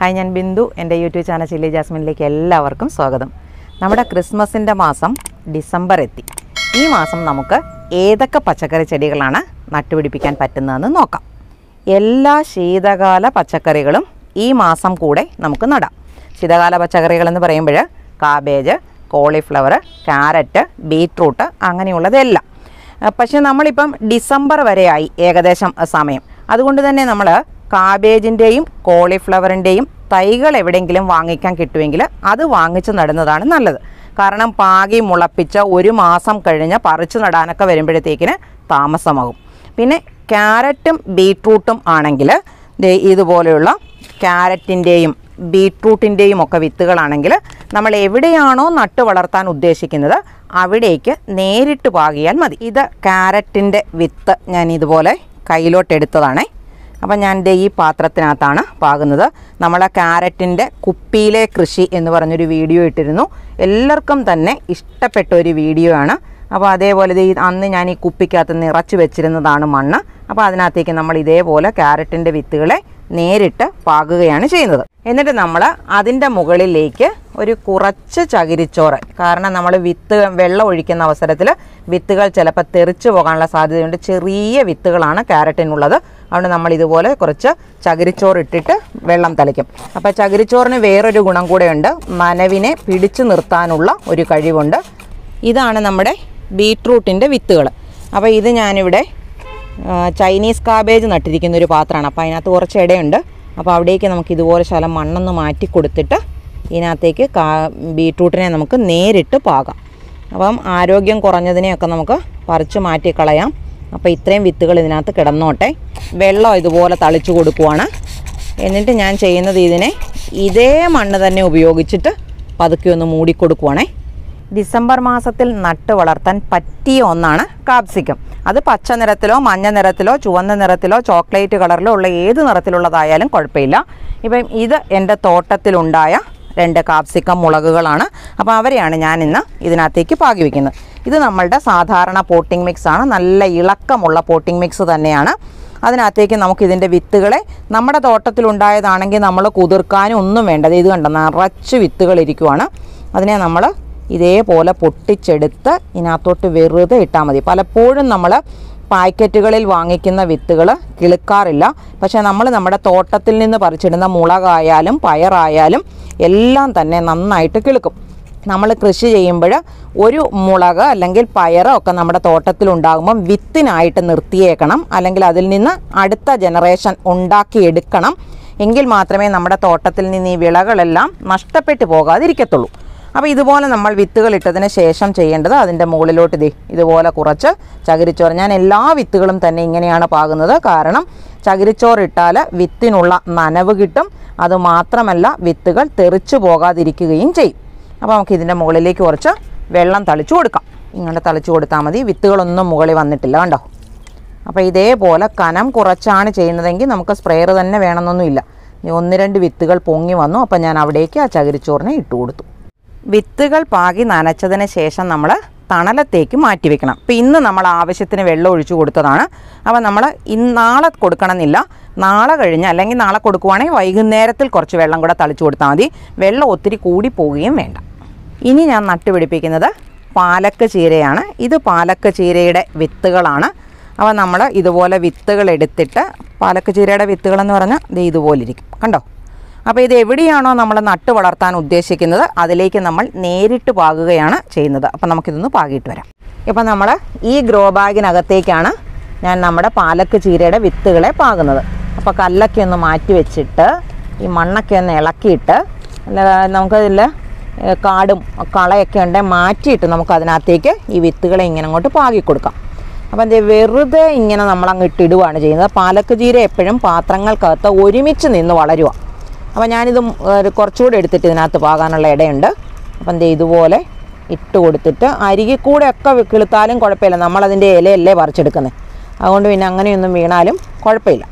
hi ഞാൻ ബിന്ദു എൻ്റെ YouTube channel chilli ജാസ്മിനിലേക്ക് എല്ലാവർക്കും സ്വാഗതം നമ്മുടെ ക്രിസ്മസിൻ്റെ മാസം ഡിസംബർ എത്തി ഈ മാസം നമുക്ക് ഏതൊക്കെ പച്ചക്കറി ചെടികളാണ് നട്ടുപിടിപ്പിക്കാൻ പറ്റുന്നതെന്ന് നോക്കാം എല്ലാ ശീതകാല പച്ചക്കറികളും ഈ മാസം കൂടെ നമുക്ക് നടാം ശീതകാല പച്ചക്കറികൾ എന്ന് പറയുമ്പോൾ കാബേജ് കോളിഫ്ലവർ ക്യാരറ്റ് ബീട്രൂട്ട് അങ്ങനെയുള്ളതെല്ലാം അഹ് പക്ഷേ നമ്മളിപ്പം ഡിസംബർ വരെയായി ഏകദേശം സമയം അതുകൊണ്ട് തന്നെ നമ്മൾ കാബേജിൻ്റെയും കോളിഫ്ലവറിൻ്റെയും തൈകൾ എവിടെയെങ്കിലും വാങ്ങിക്കാൻ കിട്ടുമെങ്കിൽ അത് വാങ്ങിച്ച് നടുന്നതാണ് നല്ലത് കാരണം പാകി മുളപ്പിച്ച ഒരു മാസം കഴിഞ്ഞ് പറിച്ചു നടാനൊക്കെ വരുമ്പോഴത്തേക്കിന് താമസമാകും പിന്നെ ക്യാരറ്റും ബീട്രൂട്ടും ആണെങ്കിൽ ദേ ഇതുപോലെയുള്ള ക്യാരറ്റിൻ്റെയും ബീട്രൂട്ടിൻ്റെയും ഒക്കെ വിത്തുകളാണെങ്കിൽ നമ്മൾ എവിടെയാണോ നട്ടു വളർത്താൻ ഉദ്ദേശിക്കുന്നത് അവിടേക്ക് നേരിട്ട് പാകിയാൽ മതി ഇത് ക്യാരറ്റിൻ്റെ വിത്ത് ഞാൻ ഇതുപോലെ കയ്യിലോട്ട് എടുത്തതാണേ അപ്പം ഞാൻ ദേ ഈ പാത്രത്തിനകത്താണ് പാകുന്നത് നമ്മളെ ക്യാരറ്റിൻ്റെ കുപ്പിയിലെ കൃഷി എന്ന് പറഞ്ഞൊരു വീഡിയോ ഇട്ടിരുന്നു എല്ലാവർക്കും തന്നെ ഇഷ്ടപ്പെട്ട ഒരു വീഡിയോ ആണ് അപ്പോൾ അതേപോലെ ദേ ഈ അന്ന് ഞാൻ ഈ കുപ്പിക്കകത്ത് നിറച്ച് വെച്ചിരുന്നതാണ് മണ്ണ് അപ്പോൾ അതിനകത്തേക്ക് നമ്മൾ ഇതേപോലെ ക്യാരറ്റിൻ്റെ വിത്തുകളെ നേരിട്ട് പാകുകയാണ് ചെയ്യുന്നത് എന്നിട്ട് നമ്മൾ അതിൻ്റെ മുകളിലേക്ക് ഒരു കുറച്ച് ചകിരിച്ചോറ് കാരണം നമ്മൾ വിത്ത് വെള്ളം ഒഴിക്കുന്ന അവസരത്തിൽ വിത്തുകൾ ചിലപ്പോൾ തെറിച്ചു പോകാനുള്ള സാധ്യതയുണ്ട് ചെറിയ വിത്തുകളാണ് ക്യാരറ്റിനുള്ളത് അതുകൊണ്ട് നമ്മൾ ഇതുപോലെ കുറച്ച് ചകിരിച്ചോറ് ഇട്ടിട്ട് വെള്ളം തളിക്കും അപ്പോൾ ചകിരിച്ചോറിന് വേറൊരു ഗുണം കൂടെയുണ്ട് നനവിനെ പിടിച്ചു നിർത്താനുള്ള ഒരു കഴിവുണ്ട് ഇതാണ് നമ്മുടെ ബീട്രൂട്ടിൻ്റെ വിത്തുകൾ അപ്പോൾ ഇത് ഞാനിവിടെ ആ, ചൈനീസ് കാബേജ് നട്ടിരിക്കുന്ന ഒരു പാത്രമാണ് അപ്പോൾ അതിനകത്ത് കുറച്ച് ഇടയുണ്ട് അപ്പോൾ അവിടേക്ക് നമുക്ക് ഇതുപോലെ ശകലം മണ്ണൊന്ന് മാറ്റി കൊടുത്തിട്ട് ഇതിനകത്തേക്ക് കാ ബീട്രൂട്ടിനെ നമുക്ക് നേരിട്ട് പാകാം അപ്പം ആരോഗ്യം കുറഞ്ഞതിനെയൊക്കെ നമുക്ക് പറിച്ച് മാറ്റി കളയാം അപ്പോൾ ഇത്രയും വിത്തുകൾ ഇതിനകത്ത് കിടന്നോട്ടെ വെള്ളം ഇതുപോലെ തളിച്ചു കൊടുക്കുവാണ് എന്നിട്ട് ഞാൻ ചെയ്യുന്നത് ഇതിനെ ഇതേ മണ്ണ് തന്നെ ഉപയോഗിച്ചിട്ട് പതുക്കെ ഒന്ന് മൂടിക്കൊടുക്കുവാണേ ഡിസംബർ മാസത്തിൽ നട്ട് വളർത്താൻ പറ്റിയ ഒന്നാണ് കാപ്സിക്കം അത് പച്ച നിറത്തിലോ മഞ്ഞ നിറത്തിലോ ചുവന്ന നിറത്തിലോ ചോക്ലേറ്റ് കളറിലോ ഉള്ള ഏത് നിറത്തിലുള്ളതായാലും കുഴപ്പമില്ല ഇപ്പം ഇത് എൻ്റെ തോട്ടത്തിലുണ്ടായ രണ്ട് കാപ്സിക്കം മുളകുകളാണ് അപ്പോൾ അവരെയാണ് ഞാൻ ഇന്ന് ഇതിനകത്തേക്ക് പാകി വയ്ക്കുന്നത് ഇത് നമ്മളുടെ സാധാരണ പോട്ടിംഗ് മിക്സ് ആണ് നല്ല ഇളക്കമുള്ള പോട്ടിംഗ് മിക്സ് തന്നെയാണ് അതിനകത്തേക്ക് നമുക്ക് ഇതിൻ്റെ വിത്തുകളെ നമ്മുടെ തോട്ടത്തിലുണ്ടായതാണെങ്കിൽ നമ്മൾ കുതിർക്കാനും ഒന്നും വേണ്ട ദേ ഇത് കണ്ടോ നിറച്ച് വിത്തുകൾ ഇരിക്കുവാണ് അതിനെ നമ്മൾ ഇതേപോലെ പൊട്ടിച്ചെടുത്ത് ഇതിനകത്തോട്ട് വെറുതെ ഇട്ടാൽ മതി പലപ്പോഴും നമ്മൾ പാക്കറ്റുകളിൽ വാങ്ങിക്കുന്ന വിത്തുകൾ കിളുക്കാറില്ല പക്ഷേ നമ്മൾ നമ്മുടെ തോട്ടത്തിൽ നിന്ന് പറിച്ചിടുന്ന മുളകായാലും പയറായാലും എല്ലാം തന്നെ നന്നായിട്ട് കിളുക്കും നമ്മൾ കൃഷി ചെയ്യുമ്പോൾ ഒരു മുളക് അല്ലെങ്കിൽ പയറോ ഒക്കെ നമ്മുടെ തോട്ടത്തിലുണ്ടാകുമ്പം വിത്തിനായിട്ട് നിർത്തിയേക്കണം അല്ലെങ്കിൽ അതിൽ നിന്ന് അടുത്ത ജനറേഷൻ ഉണ്ടാക്കിയെടുക്കണം എങ്കിൽ മാത്രമേ നമ്മുടെ തോട്ടത്തിൽ നിന്ന് ഈ വിളകളെല്ലാം നഷ്ടപ്പെട്ടു പോകാതിരിക്കത്തുള്ളൂ അപ്പോൾ ഇതുപോലെ നമ്മൾ വിത്തുകൾ ഇട്ടതിന് ശേഷം ചെയ്യേണ്ടത് അതിൻ്റെ മുകളിലോട്ട് ഇതേ ഇതുപോലെ കുറച്ച് ചകിരിച്ചോറ് ഞാൻ എല്ലാ വിത്തുകളും തന്നെ ഇങ്ങനെയാണ് പാകുന്നത് കാരണം ചകിരിച്ചോറ് ഇട്ടാൽ വിത്തിനുള്ള നനവ് കിട്ടും അതുമാത്രമല്ല വിത്തുകൾ തെറിച്ചു പോകാതിരിക്കുകയും ചെയ്യും അപ്പോൾ നമുക്ക് ഇതിൻ്റെ മുകളിലേക്ക് കുറച്ച് വെള്ളം തളിച്ചു കൊടുക്കാം ഇങ്ങനെ തളിച്ചു കൊടുത്താൽ മതി വിത്തുകളൊന്നും മുകളിൽ വന്നിട്ടില്ല കണ്ടോ അപ്പോൾ ഇതേപോലെ കനം കുറച്ചാണ് ചെയ്യുന്നതെങ്കിൽ നമുക്ക് സ്പ്രെയർ തന്നെ വേണമെന്നൊന്നുമില്ല ഇനി ഒന്ന് രണ്ട് വിത്തുകൾ പൊങ്ങി വന്നു അപ്പോൾ ഞാൻ അവിടേക്ക് ആ ചകിരിച്ചോറിനെ ഇട്ട് കൊടുത്തു വിത്തുകൾ പാകി നനച്ചതിന് ശേഷം നമ്മൾ തണലത്തേക്ക് മാറ്റി വെക്കണം അപ്പോൾ ഇന്ന് നമ്മൾ ആവശ്യത്തിന് വെള്ളം ഒഴിച്ചു കൊടുത്തതാണ് അപ്പോൾ നമ്മൾ ഇന്ന് നാളെ കൊടുക്കണമെന്നില്ല നാളെ കഴിഞ്ഞ് അല്ലെങ്കിൽ നാളെ കൊടുക്കുവാണെങ്കിൽ വൈകുന്നേരത്തിൽ കുറച്ച് വെള്ളം കൂടെ തളിച്ചു കൊടുത്താൽ മതി വെള്ളം ഒത്തിരി കൂടി പോവുകയും വേണ്ട ഇനി ഞാൻ നട്ടുപിടിപ്പിക്കുന്നത് പാലക്ക് ചീരയാണ് ഇത് പാലക്ക് ചീരയുടെ വിത്തുകളാണ് അപ്പോൾ നമ്മൾ ഇതുപോലെ വിത്തുകൾ എടുത്തിട്ട് പാലക്ക് ചീരയുടെ വിത്തുകളെന്ന് പറഞ്ഞാൽ ഇത് ഇതുപോലെ ഇരിക്കും കണ്ടോ അപ്പോൾ ഇത് എവിടെയാണോ നമ്മൾ നട്ട് വളർത്താൻ ഉദ്ദേശിക്കുന്നത് അതിലേക്ക് നമ്മൾ നേരിട്ട് പാകുകയാണ് ചെയ്യുന്നത് അപ്പോൾ നമുക്കിതൊന്ന് പാകിയിട്ട് വരാം ഇപ്പം നമ്മൾ ഈ ഗ്രോ ബാഗിനകത്തേക്കാണ് ഞാൻ നമ്മുടെ പാലക്ക് ചീരയുടെ വിത്തുകളെ പാകുന്നത് അപ്പോൾ കല്ലൊക്കെ ഒന്ന് മാറ്റി വെച്ചിട്ട് ഈ മണ്ണൊക്കെ ഒന്ന് ഇളക്കിയിട്ട് അല്ല നമുക്കതിൽ ഏഹ് കാടും കളയൊക്കെ ഉണ്ടെങ്കിൽ മാറ്റിയിട്ട് നമുക്ക് അതിനകത്തേക്ക് ഈ വിത്തുകളെ ഇങ്ങനെ അങ്ങോട്ട് പാകി കൊടുക്കാം അപ്പം ഇത് വെറുതെ ഇങ്ങനെ നമ്മളങ്ങ് ഇട്ടിടുകയാണ് ചെയ്യുന്നത് പാലക്ക് ചീര എപ്പോഴും പാത്രങ്ങൾക്കകത്ത് ഒരുമിച്ച് നിന്ന് വളരുക അപ്പോൾ ഞാനിത് ഒരു കുറച്ചുകൂടെ എടുത്തിട്ട് ഇതിനകത്ത് പാകാനുള്ള ഇടയുണ്ട് അപ്പം ദേ ഇതുപോലെ ഇട്ട് കൊടുത്തിട്ട് അരികിൽ കൂടെ ഒക്കെ കിളുത്താലും കുഴപ്പമില്ല നമ്മളതിൻ്റെ ഇലയല്ലേ പറിച്ചെടുക്കുന്നത് അതുകൊണ്ട് പിന്നെ അങ്ങനെയൊന്നും വീണാലും കുഴപ്പമില്ല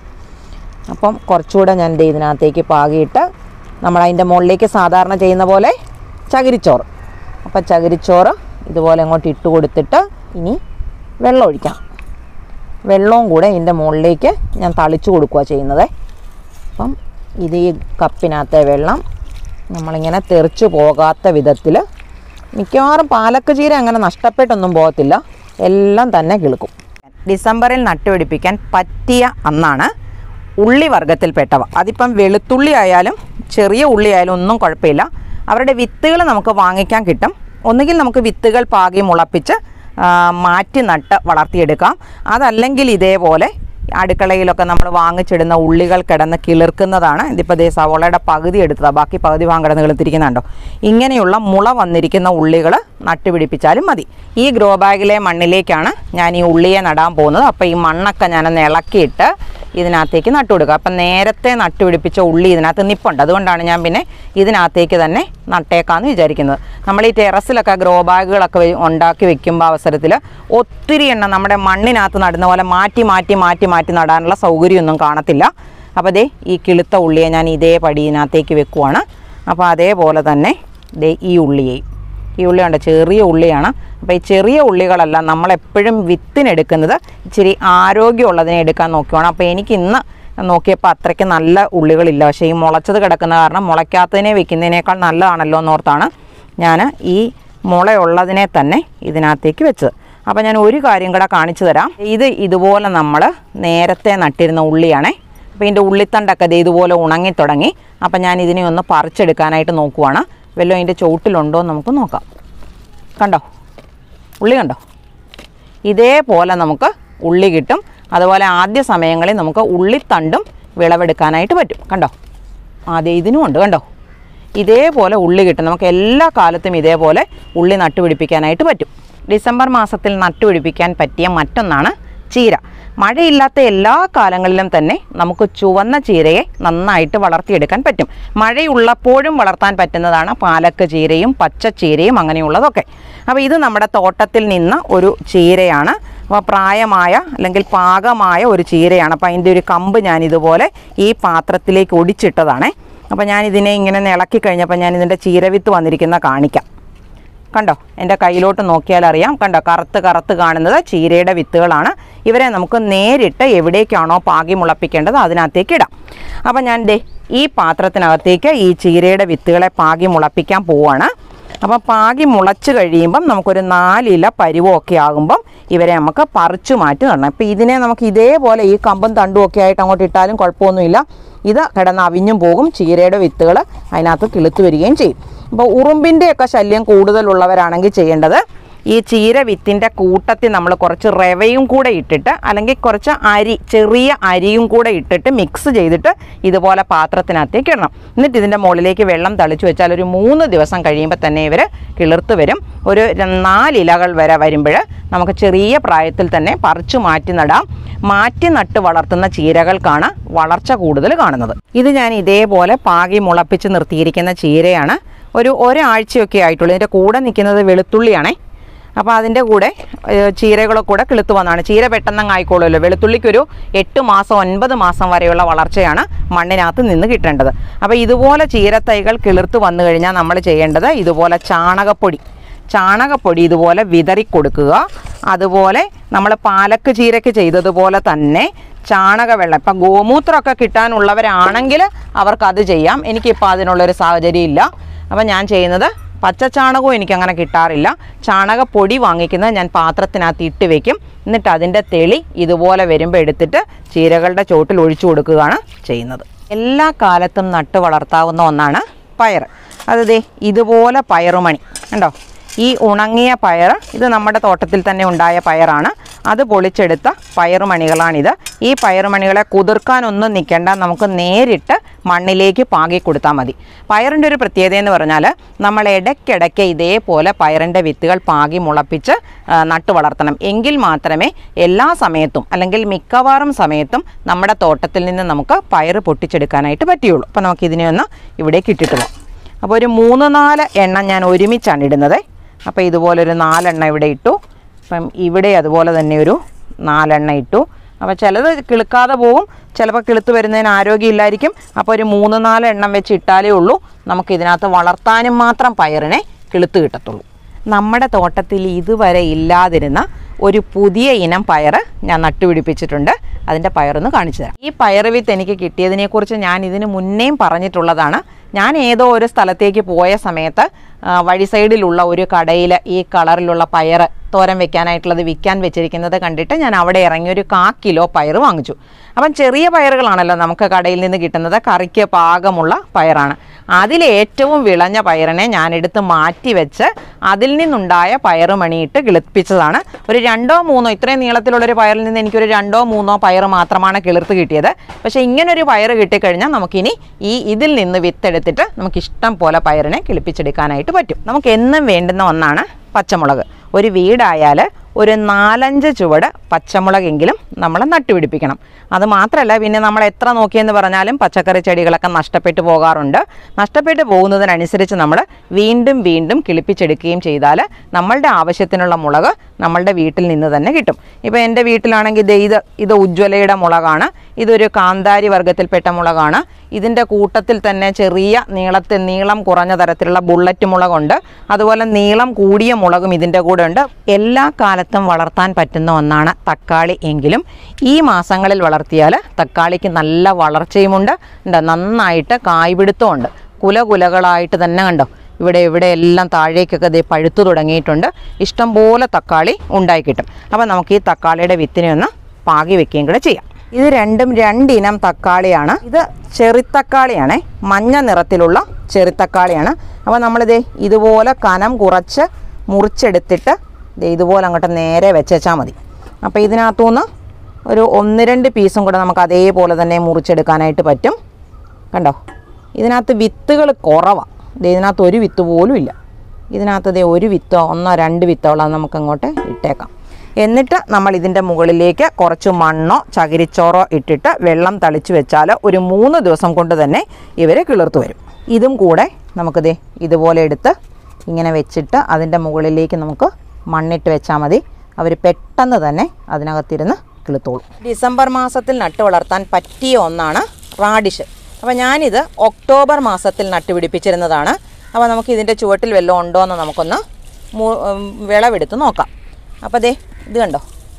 അപ്പം കുറച്ചുകൂടെ ഞാൻ ദേ ഇതിനകത്തേക്ക് പാകിയിട്ട് നമ്മൾ അതിൻ്റെ മുകളിലേക്ക് സാധാരണ ചെയ്യുന്ന പോലെ ചകിരിച്ചോറ് അപ്പം ചകിരിച്ചോറ് ഇതുപോലെ അങ്ങോട്ട് ഇട്ട് കൊടുത്തിട്ട് ഇനി വെള്ളം ഒഴിക്കാം വെള്ളവും കൂടെ ഇതിൻ്റെ മുകളിലേക്ക് ഞാൻ തളിച്ചു കൊടുക്കുക ചെയ്യുന്നത് അപ്പം ഇത് ഈ കപ്പിനകത്തെ വെള്ളം നമ്മളിങ്ങനെ തെറിച്ചു പോകാത്ത വിധത്തിൽ മിക്കവാറും പാലക്ക് ചീര അങ്ങനെ നഷ്ടപ്പെട്ടൊന്നും പോകത്തില്ല എല്ലാം തന്നെ കിളുക്കും ഡിസംബറിൽ നട്ടുപിടിപ്പിക്കാൻ പറ്റിയ അന്നാണ് ഉള്ളി വർഗത്തിൽപ്പെട്ടവ അതിപ്പം വെളുത്തുള്ളി ആയാലും ചെറിയ ഉള്ളി ആയാലും ഒന്നും കുഴപ്പമില്ല അവരുടെ വിത്തുകൾ നമുക്ക് വാങ്ങിക്കാൻ കിട്ടും ഒന്നുകിൽ നമുക്ക് വിത്തുകൾ പാകി മുളപ്പിച്ച് ആ, മാറ്റി നട്ട് വളർത്തിയെടുക്കാം അതല്ലെങ്കിൽ ഇതേപോലെ അടുക്കളയിലൊക്കെ നമ്മൾ വാങ്ങിച്ചിടുന്ന ഉള്ളികൾ കിടന്ന് കിളിർക്കുന്നതാണ് ഇതിപ്പോൾ ദേ സവോളയുടെ പകുതി എടുത്തതാണ് ബാക്കി പകുതി ഭാഗം കിടന്ന് കിളിർത്തിരിക്കുന്നുണ്ടോ ഇങ്ങനെയുള്ള മുള വന്നിരിക്കുന്ന ഉള്ളികൾ നട്ടുപിടിപ്പിച്ചാലും മതി ഈ ഗ്രോ ബാഗിലെ മണ്ണിലേക്കാണ് ഞാൻ ഈ ഉള്ളിയെ നടാൻ പോകുന്നത് അപ്പോൾ ഈ മണ്ണൊക്കെ ഞാനൊന്ന് ഇളക്കിയിട്ട് ഇതിനകത്തേക്ക് നട്ടുകൊടുക്കുക അപ്പം നേരത്തെ നട്ടുപിടിപ്പിച്ച ഉള്ളി ഇതിനകത്ത് നിപ്പുണ്ട് അതുകൊണ്ടാണ് ഞാൻ പിന്നെ ഇതിനകത്തേക്ക് തന്നെ നട്ടേക്കാന്ന് വിചാരിക്കുന്നത് നമ്മൾ ഈ ടെറസിലൊക്കെ ഗ്രോ ബാഗുകളൊക്കെ വെ- ഉണ്ടാക്കി വെക്കുമ്പോൾ അവസരത്തിൽ ഒത്തിരി എണ്ണം നമ്മുടെ മണ്ണിനകത്ത് നടുന്ന പോലെ മാറ്റി മാറ്റി മാറ്റി മാറ്റി നടാനുള്ള സൗകര്യമൊന്നും കാണത്തില്ല അപ്പോൾ ദേ ഈ കിളുത്ത ഉള്ളിയെ ഞാൻ ഇതേ പടി ഇതിനകത്തേക്ക് വെക്കുവാണ് അപ്പോൾ അതേപോലെ തന്നെ ദേ ഈ ഉള്ളിയെയും ഈ ഉള്ളി ഉണ്ട് ചെറിയ ഉള്ളിയാണ് അപ്പോൾ ഈ ചെറിയ ഉള്ളികളല്ല നമ്മളെപ്പോഴും വിത്തിനെടുക്കുന്നത് ഇച്ചിരി ആരോഗ്യമുള്ളതിനെ എടുക്കാൻ നോക്കുവാണ് അപ്പോൾ എനിക്ക് ഇന്ന് നോക്കിയപ്പോൾ അത്രയ്ക്ക് നല്ല ഉള്ളികളില്ല പക്ഷേ ഈ മുളച്ചത് കിടക്കുന്ന കാരണം മുളയ്ക്കാത്തതിനെ വെക്കുന്നതിനേക്കാൾ നല്ലതാണല്ലോ എന്നോർത്താണ് ഞാൻ ഈ മുളയുള്ളതിനെ തന്നെ ഇതിനകത്തേക്ക് വെച്ചത് അപ്പോൾ ഞാൻ ഒരു കാര്യം കൂടെ കാണിച്ചു തരാം ഇത് ഇതുപോലെ നമ്മൾ നേരത്തെ നട്ടിരുന്ന ഉള്ളിയാണേ അപ്പോൾ ഇതിൻ്റെ ഉള്ളിത്തണ്ടൊക്കെ ദേ ഇതുപോലെ ഉണങ്ങി തുടങ്ങി അപ്പം ഞാൻ ഇതിനെ ഒന്ന് പറിച്ചെടുക്കാനായിട്ട് നോക്കുവാണ് വല്ലതും അതിൻ്റെ ചോട്ടിലുണ്ടോ എന്ന് നമുക്ക് നോക്കാം കണ്ടോ ഉള്ളി കണ്ടോ ഇതേപോലെ നമുക്ക് ഉള്ളി കിട്ടും അതുപോലെ ആദ്യ സമയങ്ങളിൽ നമുക്ക് ഉള്ളിത്തണ്ടും വിളവെടുക്കാനായിട്ട് പറ്റും കണ്ടോ അതെ ഇതിനും ഉണ്ട് കണ്ടോ ഇതേപോലെ ഉള്ളി കിട്ടും നമുക്ക് എല്ലാ കാലത്തും ഇതേപോലെ ഉള്ളി നട്ടുപിടിപ്പിക്കാനായിട്ട് പറ്റും ഡിസംബർ മാസത്തിൽ നട്ടുപിടിപ്പിക്കാൻ പറ്റിയ മറ്റൊന്നാണ് ചീര മഴയില്ലാത്ത എല്ലാ കാലങ്ങളിലും തന്നെ നമുക്ക് ചുവന്ന ചീരയെ നന്നായിട്ട് വളർത്തിയെടുക്കാൻ പറ്റും മഴയുള്ളപ്പോഴും വളർത്താൻ പറ്റുന്നതാണ് പാലക്ക് ചീരയും പച്ച ചീരയും അങ്ങനെയുള്ളതൊക്കെ അപ്പോൾ ഇത് നമ്മുടെ തോട്ടത്തിൽ നിന്ന് ഒരു ചീരയാണ് അപ്പോൾ പ്രായമായ അല്ലെങ്കിൽ പാകമായ ഒരു ചീരയാണ് അപ്പോൾ അതിൻ്റെ ഒരു കമ്പ് ഞാൻ ഇതുപോലെ ഈ പാത്രത്തിലേക്ക് ഒടിച്ചിട്ടതാണേ അപ്പോൾ ഞാൻ ഇതിനെ ഇങ്ങനെ ഒന്ന് ഇളക്കി കഴിഞ്ഞപ്പോൾ ഞാൻ ഇതിൻ്റെ ചീരവിത്ത് വന്നിരിക്കുന്ന കാണിക്കാം കണ്ടോ എൻ്റെ കയ്യിലോട്ട് നോക്കിയാൽ അറിയാം കണ്ടോ കറുത്ത് കറുത്ത് കാണുന്നത് ചീരയുടെ വിത്തുകളാണ് ഇവരെ നമുക്ക് നേരിട്ട് എവിടേക്കാണോ പാകി മുളപ്പിക്കേണ്ടത് അതിനകത്തേക്ക് ഇടാം അപ്പം ഞാൻ ദേ ഈ പാത്രത്തിനകത്തേക്ക് ഈ ചീരയുടെ വിത്തുകളെ പാകി മുളപ്പിക്കാൻ പോവാണ് അപ്പം പാകി മുളച്ച് കഴിയുമ്പം നമുക്കൊരു നാലില പരുവമൊക്കെ ആകുമ്പം ഇവരെ നമുക്ക് പറിച്ചു മാറ്റി നടണം ഇപ്പം ഇതിനെ നമുക്ക് ഇതേപോലെ ഈ കമ്പും തണ്ടും ഒക്കെ ആയിട്ട് അങ്ങോട്ട് ഇട്ടാലും കുഴപ്പമൊന്നുമില്ല ഇത് കിടന്ന് അവിഞ്ഞും പോകും ചീരയുടെ വിത്തുകൾ അതിനകത്ത് കിളുത്ത് വരികയും ചെയ്യും അപ്പോൾ ഉറുമ്പിൻ്റെയൊക്കെ ശല്യം കൂടുതലുള്ളവരാണെങ്കിൽ ചെയ്യേണ്ടത് ഈ ചീര വിത്തിൻ്റെ കൂട്ടത്തിൽ നമ്മൾ കുറച്ച് റവയും കൂടെ ഇട്ടിട്ട് അല്ലെങ്കിൽ കുറച്ച് അരി ചെറിയ അരിയും കൂടെ ഇട്ടിട്ട് മിക്സ് ചെയ്തിട്ട് ഇതുപോലെ പാത്രത്തിനകത്തേക്ക് ഇടണം എന്നിട്ട് ഇതിൻ്റെ മുകളിലേക്ക് വെള്ളം തളിച്ച് വെച്ചാൽ ഒരു മൂന്ന് ദിവസം കഴിയുമ്പോൾ തന്നെ ഇവർ കിളിർത്ത് വരും ഒരു ര- നാലിലകൾ വരെ വരുമ്പോൾ നമുക്ക് ചെറിയ പ്രായത്തിൽ തന്നെ പറിച്ചു മാറ്റി നടാം മാറ്റി നട്ട് വളർത്തുന്ന ചീരകൾക്കാണ് വളർച്ച കൂടുതൽ കാണുന്നത് ഇത് ഞാൻ ഇതേപോലെ പാകി മുളപ്പിച്ച് നിർത്തിയിരിക്കുന്ന ചീരയാണ് ഒരു ഒരാഴ്ചയൊക്കെ ആയിട്ടുള്ളൂ ഇതിൻ്റെ കൂടെ നിൽക്കുന്നത് വെളുത്തുള്ളിയാണേ അപ്പോൾ അതിൻ്റെ കൂടെ ഏഹ്, ചീരകളൊക്കെ കൂടെ കിളുത്ത് വന്നതാണ് ചീര പെട്ടെന്ന് ആയിക്കോളുമല്ലോ വെളുത്തുള്ളിക്കൊരു എട്ട് മാസം ഒൻപത് മാസം വരെയുള്ള വളർച്ചയാണ് മണ്ണിനകത്ത് നിന്ന് കിട്ടേണ്ടത് അപ്പോൾ ഇതുപോലെ ചീരത്തൈകൾ കിളിർത്ത് വന്നു കഴിഞ്ഞാൽ നമ്മൾ ചെയ്യേണ്ടത് ഇതുപോലെ ചാണകപ്പൊടി ചാണകപ്പൊടി ഇതുപോലെ വിതറി കൊടുക്കുക അതുപോലെ നമ്മൾ പാലക്ക് ചീരയ്ക്ക് ചെയ്തതുപോലെ തന്നെ ചാണകവെള്ളം ഇപ്പം ഗോമൂത്രമൊക്കെ കിട്ടാനുള്ളവരാണെങ്കിൽ അവർക്കത് ചെയ്യാം എനിക്കിപ്പോൾ അതിനുള്ളൊരു സാഹചര്യം ഇല്ല അപ്പം ഞാൻ ചെയ്യുന്നത് പച്ചച്ചാണകവും എനിക്കങ്ങനെ കിട്ടാറില്ല ചാണകപ്പൊടി വാങ്ങിക്കുന്നത് ഞാൻ പാത്രത്തിനകത്ത് ഇട്ട് വെക്കും എന്നിട്ട് അതിൻ്റെ തെളി ഇതുപോലെ വരുമ്പോൾ എടുത്തിട്ട് ചീരകളുടെ ചോട്ടിൽ ഒഴിച്ചു കൊടുക്കുകയാണ് ചെയ്യുന്നത് എല്ലാ കാലത്തും നട്ട് വളർത്താവുന്ന ഒന്നാണ് പയർ അത് ദേ ഇതുപോലെ പയറുമണി കണ്ടോ ഈ ഉണങ്ങിയ പയർ ഇത് നമ്മുടെ തോട്ടത്തിൽ തന്നെ ഉണ്ടായ പയറാണ് അത് പൊളിച്ചെടുത്ത പയറുമണികളാണിത് ഈ പയറുമണികളെ കുതിർക്കാനൊന്നും നിൽക്കേണ്ട നമുക്ക് നേരിട്ട് മണ്ണിലേക്ക് പാകി കൊടുത്താൽ മതി പയറിൻ്റെ ഒരു പ്രത്യേകത എന്ന് പറഞ്ഞാൽ നമ്മൾ ഇടയ്ക്കിടയ്ക്ക് ഇതേപോലെ പയറിൻ്റെ വിത്തുകൾ പാകി മുളപ്പിച്ച് ആ, നട്ടു വളർത്തണം എങ്കിൽ മാത്രമേ എല്ലാ സമയത്തും അല്ലെങ്കിൽ മിക്കവാറും സമയത്തും നമ്മുടെ തോട്ടത്തിൽ നിന്ന് നമുക്ക് പയർ പൊട്ടിച്ചെടുക്കാനായിട്ട് പറ്റുകയുള്ളൂ അപ്പോൾ നമുക്ക് ഇതിനെ ഒന്ന് ഇവിടേക്ക് ഇട്ടിട്ട് പോകാം അപ്പോൾ ഒരു മൂന്ന് നാല് എണ്ണം ഞാൻ ഒരുമിച്ചാണ് ഇടുന്നത് അപ്പോൾ ഇതുപോലൊരു നാലെണ്ണം ഇവിടെ ഇട്ടു അപ്പം ഇവിടെ അതുപോലെ തന്നെ ഒരു നാലെണ്ണം ഇട്ടു അപ്പോൾ ചിലത് കിളുക്കാതെ പോകും ചിലപ്പോൾ കിളുത്ത് വരുന്നതിന് ആരോഗ്യമില്ലായിരിക്കും അപ്പോൾ ഒരു മൂന്ന് നാല് എണ്ണം വെച്ച് ഇട്ടാലേ ഉള്ളൂ നമുക്ക് ഇതിനകത്ത് വളർത്താനും മാത്രം പയറിനെ കിളുത്ത് കിട്ടത്തുള്ളൂ നമ്മുടെ തോട്ടത്തിൽ ഇതുവരെ ഇല്ലാതിരുന്ന ഒരു പുതിയ ഇനം പയർ ഞാൻ നട്ടുപിടിപ്പിച്ചിട്ടുണ്ട് അതിൻ്റെ പയറൊന്ന് കാണിച്ചു തരാം ഈ പയർ വിത്ത് എനിക്ക് കിട്ടിയതിനെക്കുറിച്ച് ഞാൻ ഇതിന് മുന്നേയും പറഞ്ഞിട്ടുള്ളതാണ് ഞാൻ ഏതോ ഒരു സ്ഥലത്തേക്ക് പോയ സമയത്ത് ആ, വഴി സൈഡിലുള്ള ഒരു കടയിൽ ഈ കളറിലുള്ള പയർ തോരൻ വെക്കാനായിട്ടുള്ളത് വിൽക്കാൻ വെച്ചിരിക്കുന്നത് കണ്ടിട്ട് ഞാൻ അവിടെ ഇറങ്ങി ഒരു കാ കിലോ പയർ വാങ്ങിച്ചു അപ്പം ചെറിയ പയറുകളാണല്ലോ നമുക്ക് കടയിൽ നിന്ന് കിട്ടുന്നത് കറിക്ക് പാകമുള്ള പയറാണ് അതിൽ ഏറ്റവും വിളഞ്ഞ പയറിനെ ഞാൻ എടുത്ത് മാറ്റി വെച്ച് അതിൽ നിന്നുണ്ടായ പയറ് മണിയിട്ട് കിളിപ്പിച്ചതാണ് ഒരു രണ്ടോ മൂന്നോ ഇത്രയും നീളത്തിലുള്ളൊരു പയറിൽ നിന്ന് എനിക്കൊരു രണ്ടോ മൂന്നോ പയർ മാത്രമാണ് കിളിർത്ത് കിട്ടിയത് പക്ഷേ ഇങ്ങനൊരു പയർ കിട്ടിക്കഴിഞ്ഞാൽ നമുക്കിനി ഈ ഇതിൽ നിന്ന് വിത്തെടുത്തിട്ട് നമുക്ക് ഇഷ്ടം പോലെ പയറിനെ കിളിപ്പിച്ചെടുക്കാനായിട്ട് പറ്റും നമുക്ക് എന്നും വേണ്ടുന്ന ഒന്നാണ് പച്ചമുളക് ഒരു വീടായാൽ ഒരു നാലഞ്ച് ചുവട് പച്ചമുളകെങ്കിലും നമ്മൾ നട്ടുപിടിപ്പിക്കണം അത് മാത്രമല്ല പിന്നെ നമ്മൾ എത്ര നോക്കിയെന്ന് പറഞ്ഞാലും പച്ചക്കറി ചെടികളൊക്കെ നഷ്ടപ്പെട്ടു പോകാറുണ്ട് നഷ്ടപ്പെട്ടു പോകുന്നതിനനുസരിച്ച് നമ്മൾ വീണ്ടും വീണ്ടും കിളിപ്പിച്ചെടുക്കുകയും ചെയ്താൽ നമ്മളുടെ ആവശ്യത്തിനുള്ള മുളക് നമ്മളുടെ വീട്ടിൽ നിന്ന് തന്നെ കിട്ടും ഇപ്പോൾ എൻ്റെ വീട്ടിലാണെങ്കിൽ ദേ ഇത് ഇത് ഉജ്ജ്വലയുടെ മുളകാണ് ഇതൊരു കാന്താരി വർഗത്തിൽപ്പെട്ട മുളകാണ് ഇതിൻ്റെ കൂട്ടത്തിൽ തന്നെ ചെറിയ നീളത്തിൽ നീളം കുറഞ്ഞ തരത്തിലുള്ള ബുള്ളറ്റ് മുളകുണ്ട് അതുപോലെ നീളം കൂടിയ മുളകും ഇതിൻ്റെ കൂടെ ഉണ്ട് എല്ലാ കാലത്തും വളർത്താൻ പറ്റുന്ന ഒന്നാണ് തക്കാളി എങ്കിലും ഈ മാസങ്ങളിൽ വളർത്തിയാൽ തക്കാളിക്ക് നല്ല വളർച്ചയുമുണ്ട് ഉണ്ട് നന്നായിട്ട് കായ്പിടുത്തമുണ്ട് കുല കുലകളായിട്ട് തന്നെ കണ്ടോ ഇവിടെ ഇവിടെ എല്ലാം താഴേക്കൊക്കെ ദേ പഴുത്തു തുടങ്ങിയിട്ടുണ്ട് ഇഷ്ടംപോലെ തക്കാളി ഉണ്ടായി കിട്ടും അപ്പോൾ നമുക്ക് ഈ തക്കാളിയുടെ വിത്തിനെ ഒന്ന് പാകി വെക്കുകയും കൂടെ ചെയ്യാം ഇത് രണ്ടും രണ്ടിനം തക്കാളിയാണ് ഇത് ചെറിത്തക്കാളിയാണേ മഞ്ഞ നിറത്തിലുള്ള ചെറിത്തക്കാളിയാണ് അപ്പോൾ നമ്മളിത് ഇതുപോലെ കനം കുറച്ച് മുറിച്ചെടുത്തിട്ട് ദേ ഇതുപോലെ അങ്ങോട്ട് നേരെ വെച്ചേച്ചാൽ മതി അപ്പോൾ ഇതിനകത്തുനിന്ന് ഒരു ഒന്ന് രണ്ട് പീസും കൂടെ നമുക്ക് അതേപോലെ തന്നെ മുറിച്ചെടുക്കാനായിട്ട് പറ്റും കണ്ടോ ഇതിനകത്ത് വിത്തുകൾ കുറവാണ് ഇതിനകത്ത് ഒരു വിത്ത് പോലും ഇല്ല ഇതിനകത്ത് ദേ ഒരു വിത്തോ ഒന്നോ രണ്ട് വിത്തോളം നമുക്ക് അങ്ങോട്ട് ഇട്ടേക്കാം എന്നിട്ട് നമ്മൾ ഇതിൻ്റെ മുകളിലേക്ക് കുറച്ച് മണ്ണോ ചകിരിച്ചോറോ ഇട്ടിട്ട് വെള്ളം തളിച്ച് വെച്ചാൽ ഒരു മൂന്ന് ദിവസം കൊണ്ട് തന്നെ ഇവർ കിളിർത്ത് വരും ഇതും കൂടെ നമുക്കിത് ഇതുപോലെ എടുത്ത് ഇങ്ങനെ വെച്ചിട്ട് അതിൻ്റെ മുകളിലേക്ക് നമുക്ക് മണ്ണിട്ട് വെച്ചാൽ മതി അവർ പെട്ടെന്ന് തന്നെ അതിനകത്തിരുന്ന് കിളുത്തോളും ഡിസംബർ മാസത്തിൽ നട്ടു വളർത്താൻ പറ്റിയ ഒന്നാണ് റാഡിഷ് അപ്പോൾ ഞാനിത് ഒക്ടോബർ മാസത്തിൽ നട്ടുപിടിപ്പിച്ചിരുന്നതാണ് അപ്പോൾ നമുക്ക് ഇതിൻ്റെ ചുവട്ടിൽ വല്ലതും ഉണ്ടോ എന്ന് നമുക്കൊന്ന് മു- ഉം, വിളവെടുത്ത് നോക്കാം അപ്പോൾ ദേ ഇത് കണ്ടോ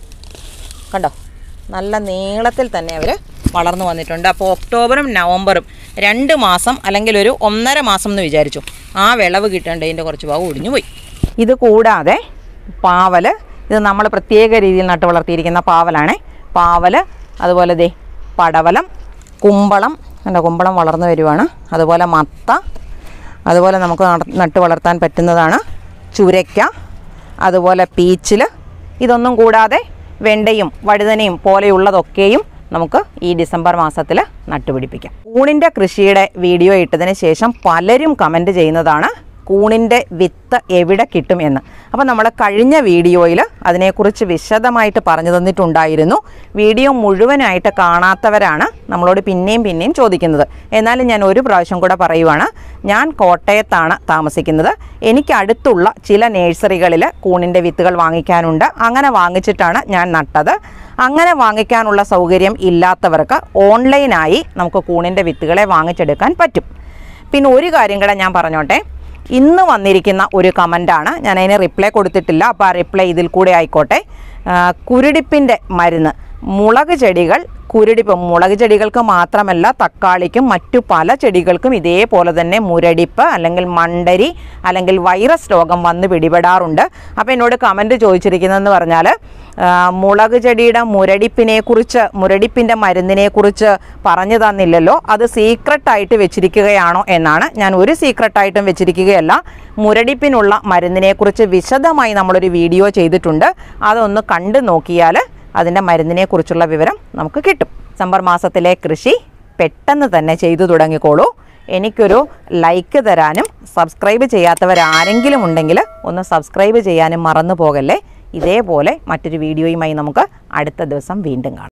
കണ്ടോ നല്ല നീളത്തിൽ തന്നെ അവർ വളർന്നു വന്നിട്ടുണ്ട് അപ്പോൾ ഒക്ടോബറും നവംബറും രണ്ട് മാസം അല്ലെങ്കിൽ ഒരു ഒന്നര മാസം എന്ന് വിചാരിച്ചു ആ വിളവ് കിട്ടേണ്ടതിൻ്റെ കുറച്ച് ഭാഗം ഒടിഞ്ഞു പോയി ഇത് കൂടാതെ പാവൽ ഇത് നമ്മൾ പ്രത്യേക രീതിയിൽ നട്ട് വളർത്തിയിരിക്കുന്ന പാവലാണേ പാവൽ അതുപോലെ ദേ പടവലം കുമ്പളം എൻ്റെ കുമ്പളം വളർന്നു വരുവാണ് അതുപോലെ മത്ത അതുപോലെ നമുക്ക് നട- നട്ട് വളർത്താൻ പറ്റുന്നതാണ് ചുരയ്ക്ക അതുപോലെ പീച്ചിൽ ഇതൊന്നും കൂടാതെ വെണ്ടയും വഴുതനയും പോലെയുള്ളതൊക്കെയും നമുക്ക് ഈ ഡിസംബർ മാസത്തിൽ നട്ടുപിടിപ്പിക്കാം കൂണിൻ്റെ കൃഷിയുടെ വീഡിയോ ഇട്ടതിന് ശേഷം പലരും കമൻറ്റ് ചെയ്യുന്നതാണ് കൂണിൻ്റെ വിത്ത് എവിടെ കിട്ടും എന്ന് അപ്പോൾ നമ്മൾ കഴിഞ്ഞ വീഡിയോയിൽ അതിനെക്കുറിച്ച് വിശദമായിട്ട് പറഞ്ഞു തന്നിട്ടുണ്ടായിരുന്നു വീഡിയോ മുഴുവനായിട്ട് കാണാത്തവരാണ് നമ്മളോട് പിന്നെയും പിന്നെയും ചോദിക്കുന്നത് എന്നാലും ഞാൻ ഒരു പ്രാവശ്യം കൂടെ പറയുവാണ് ഞാൻ കോട്ടയത്താണ് താമസിക്കുന്നത് എനിക്ക് അടുത്തുള്ള ചില നേഴ്സറികളിൽ കൂണിൻ്റെ വിത്തുകൾ വാങ്ങിക്കാനുണ്ട് അങ്ങനെ വാങ്ങിച്ചിട്ടാണ് ഞാൻ നട്ടത് അങ്ങനെ വാങ്ങിക്കാനുള്ള സൗകര്യം ഇല്ലാത്തവർക്ക് ഓൺലൈനായി നമുക്ക് കൂണിൻ്റെ വിത്തുകളെ വാങ്ങിച്ചെടുക്കാൻ പറ്റും പിന്നെ ഒരു കാര്യം കൂടെ ഞാൻ പറഞ്ഞോട്ടെ ഇന്ന് വന്നിരിക്കുന്ന ഒരു കമൻ്റാണ് ഞാൻ അതിന് റിപ്ലൈ കൊടുത്തിട്ടില്ല അപ്പോൾ ആ റിപ്ലൈ ഇതിൽ കൂടെ ആയിക്കോട്ടെ ആ, കുരുടിപ്പിൻ്റെ മരുന്ന് മുളക് ചെടികൾ കുരുടിപ്പ് മുളക് ചെടികൾക്ക് മാത്രമല്ല തക്കാളിക്കും മറ്റു പല ചെടികൾക്കും ഇതേപോലെ തന്നെ മുരടിപ്പ് അല്ലെങ്കിൽ മണ്ടരി അല്ലെങ്കിൽ വൈറസ് രോഗം വന്ന് പിടിപെടാറുണ്ട് അപ്പോൾ എന്നോട് കമൻറ്റ് ചോദിച്ചിരിക്കുന്നതെന്ന് പറഞ്ഞാൽ ആ, മുളക് ചെടിയുടെ മുരടിപ്പിനെ കുറിച്ച് മുരടിപ്പിൻ്റെ മരുന്നിനെ കുറിച്ച് പറഞ്ഞു തന്നില്ലല്ലോ അത് സീക്രട്ടായിട്ട് വെച്ചിരിക്കുകയാണോ എന്നാണ് ഞാൻ ഒരു സീക്രട്ടായിട്ടും വെച്ചിരിക്കുകയല്ല മുരടിപ്പിനുള്ള മരുന്നിനെക്കുറിച്ച് വിശദമായി നമ്മളൊരു വീഡിയോ ചെയ്തിട്ടുണ്ട് അതൊന്ന് കണ്ടു നോക്കിയാൽ അതിൻ്റെ മരുന്നിനെക്കുറിച്ചുള്ള വിവരം നമുക്ക് കിട്ടും ഡിസംബർ മാസത്തിലെ കൃഷി പെട്ടെന്ന് തന്നെ ചെയ്തു തുടങ്ങിക്കോളൂ എനിക്കൊരു ലൈക്ക് തരാനും സബ്സ്ക്രൈബ് ചെയ്യാത്തവരാരെങ്കിലും ഉണ്ടെങ്കിൽ ഒന്ന് സബ്സ്ക്രൈബ് ചെയ്യാനും മറന്നു പോകല്ലേ ഇതേപോലെ മറ്റൊരു വീഡിയോയുമായി നമുക്ക് അടുത്ത ദിവസം വീണ്ടും കാണാം